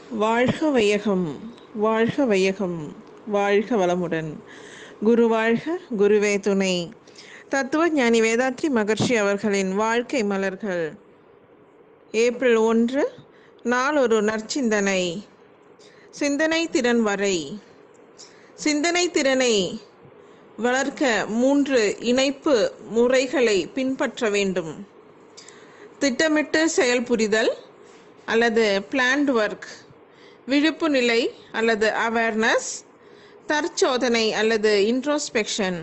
வாழ்க வையகம் வாழ்க வையகம் வாழ்க வளமுடன் குரு வாழ்க குருவே துணை தத்துவ ஞானி வேதாத்ரி மகர்ஷி அவர்களின் வாழ்க்கை மலர்கள் ஏப்ரல் ஒன்று நாளொரு நற்சிந்தனை சிந்தனை திறன் வரை சிந்தனை திறனை வளர்க்க மூன்று இணைப்பு முறைகளை பின்பற்ற வேண்டும் திட்டமிட்டு செயல்புரிதல் அல்லது பிளான்ட் ஒர்க் விழிப்பு நிலை அல்லது அவேர்னஸ் தற்சோதனை அல்லது இன்ட்ரோஸ்பெக்ஷன்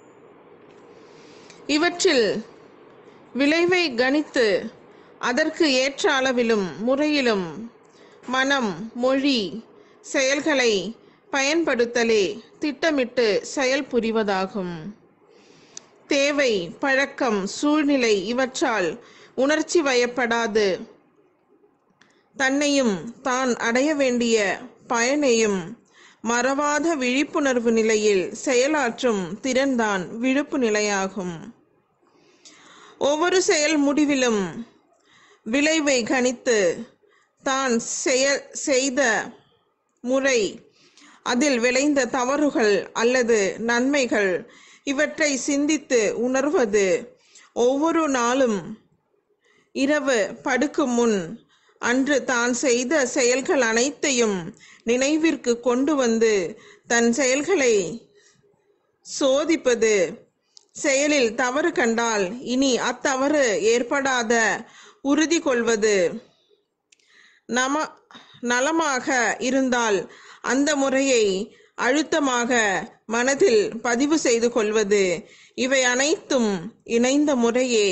இவற்றில் விளைவை கணித்து அதற்கு ஏற்ற அளவிலும் முறையிலும் மனம் மொழி செயல்களை பயன்படுத்தலே திட்டமிட்டு செயல் புரிவதாகும் தேவை பழக்கம் சூழ்நிலை இவற்றால் உணர்ச்சி வயப்படாது தன்னையும் தான் அடைய வேண்டிய பயனையும் மறவாத விழிப்புணர்வு நிலையில் செயலாற்றும் திறன்தான் விழுப்பு நிலையாகும் ஒவ்வொரு செயல் முடிவிலும் விளைவை கணித்து தான் செயல் செய்த முறை அதில் விளைந்த தவறுகள் அல்லது நன்மைகள் இவற்றை சிந்தித்து உணர்வது ஒவ்வொரு நாளும் இரவு படுக்கும் முன் அன்று தான் செய்த செயல்கள் அனைத்தையும் நினைவிற்கு கொண்டு வந்து தன் செயல்களை சோதிப்பது செயலில் தவறு கண்டால் இனி அத்தவறு ஏற்படாத உறுதி கொள்வது நம நலமாக இருந்தால் அந்த முறையை அழுத்தமாக மனதில் பதிவு செய்து கொள்வது இவை அனைத்தும் இணைந்த முறையே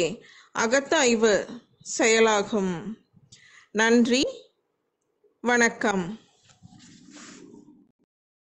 அகத்தாய்வு செயலாகும் நன்றி வணக்கம்